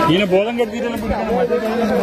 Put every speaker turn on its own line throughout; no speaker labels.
ഇതിനെ ബോധം കെടുത്തിട്ടെല്ലാം പിടിക്കണം മറ്റേ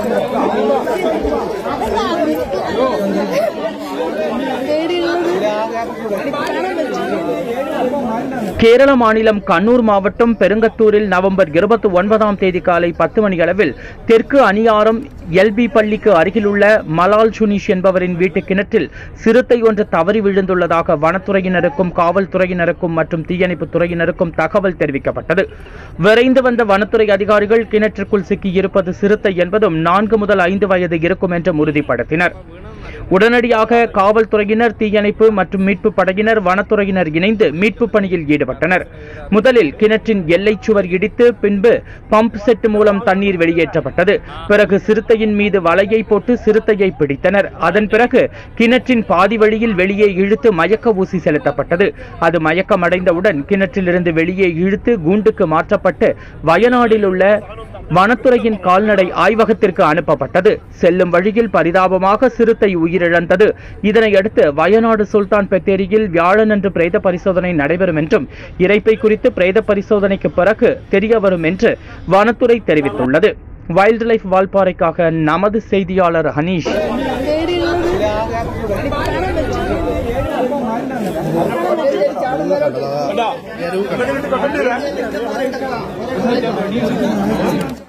கேரள மாநிலம் கண்ணூர் மாவட்டம் பெருங்கத்தூரில் நவம்பர் இருபத்தி ஒன்பதாம் தேதி காலை பத்து மணியளவில் தெற்கு அணியாரம் எல்பி பள்ளிக்கு அருகிலுள்ள மலால் சுனிஷ் என்பவரின் வீட்டு கிணற்றில் சிறுத்தை ஒன்று தவறி விழுந்துள்ளதாக வனத்துறையினருக்கும் காவல்துறையினருக்கும் மற்றும் தீயணைப்புத் துறையினருக்கும் தகவல் தெரிவிக்கப்பட்டது விரைந்து வந்த வனத்துறை அதிகாரிகள் கிணற்றுக்குள் சிக்கியிருப்பது சிறுத்தை என்பதும் நான்கு முதல் ஐந்து வயது இருக்கும் என்றும் உறுதிப்படுத்தினர் உடனடியாக காவல்துறையினர் தீயணைப்பு மற்றும் மீட்பு படையினர் வனத்துறையினர் இணைந்து மீட்பு பணியில் ஈடுபட்டனர் முதலில் கிணற்றின் எல்லைச் சுவர் இடித்து பின்பு பம்ப் செட் மூலம் தண்ணீர் வெளியேற்றப்பட்டது பிறகு சிறுத்தையின் மீது வலையை போட்டு சிறுத்தையை பிடித்தனர் அதன் பிறகு கிணற்றின் பாதி வழியில் வெளியே இழுத்து மயக்க ஊசி செலுத்தப்பட்டது அது மயக்கமடைந்தவுடன் கிணற்றிலிருந்து வெளியே இழுத்து கூண்டுக்கு மாற்றப்பட்டு வயநாடில் உள்ள வனத்துறையின் கால்நடை ஆய்வகத்திற்கு அனுப்பப்பட்டது செல்லும் வழியில் பரிதாபமாக சிறுத்தை உயிரிழந்தது இதனையடுத்து வயநாடு சுல்தான் பெத்தேரியில் வியாழனன்று பிரேத பரிசோதனை நடைபெறும் என்றும் இறைப்பை குறித்து பிரேத பரிசோதனைக்கு பிறகு தெரிய வரும் என்று வனத்துறை தெரிவித்துள்ளது வைல்ட் லைஃப் வால்பாறைக்காக நமது செய்தியாளர் ஹனீஷ்
കണ്ടോ ഇവിടെ വിട്ട് കൊണ്ടുവരാം